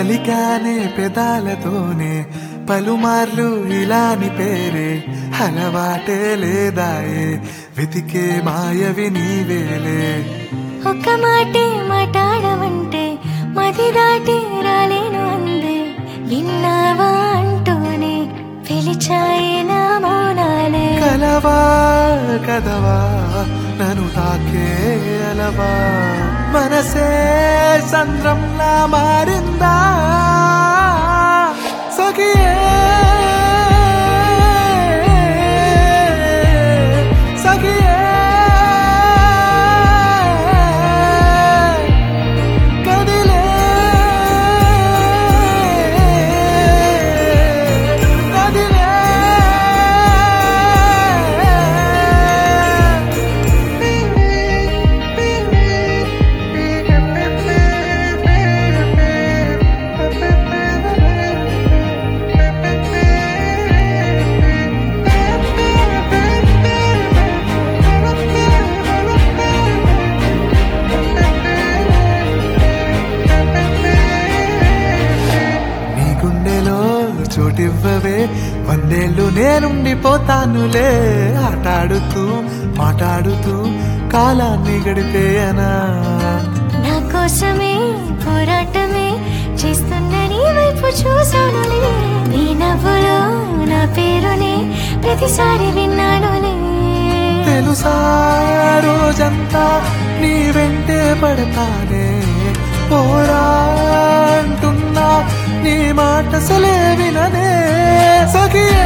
పలికానే పెదాలతోనే పలుమార్లు ఇలాని పేరే అలవాటే లేదాయే వెతికే మాయవి నీవేలే ఒక్క మాటే మాట్లాడమంటే మది దాటి రాలేను అందే విన్నావా అంటూనే పిలిచాయి నా మౌనాలే కలవా కదవా నన్ను తాకే అలవా మనసే సంద్రంలా మారిందా సఖియే సఖియే కదిలే కదిలే నీ గుండెలో చోటివ్వవే వందేళ్ళు నేనుండిపోతానులే ఆటాడుతూ మాట్లాడుతూ కాలాన్ని గడిపేయనా నా కోసమే పోరాటమే చేస్తున్న నీ వైపు చూశానులే నీ నవ్వులో నా పేరునే ప్రతిసారి విన్నానులే తెలుసా రోజంతా నీ వెంటే పడతానే పోరా అంటున్నా నీ మాట సలే విననే సఖియే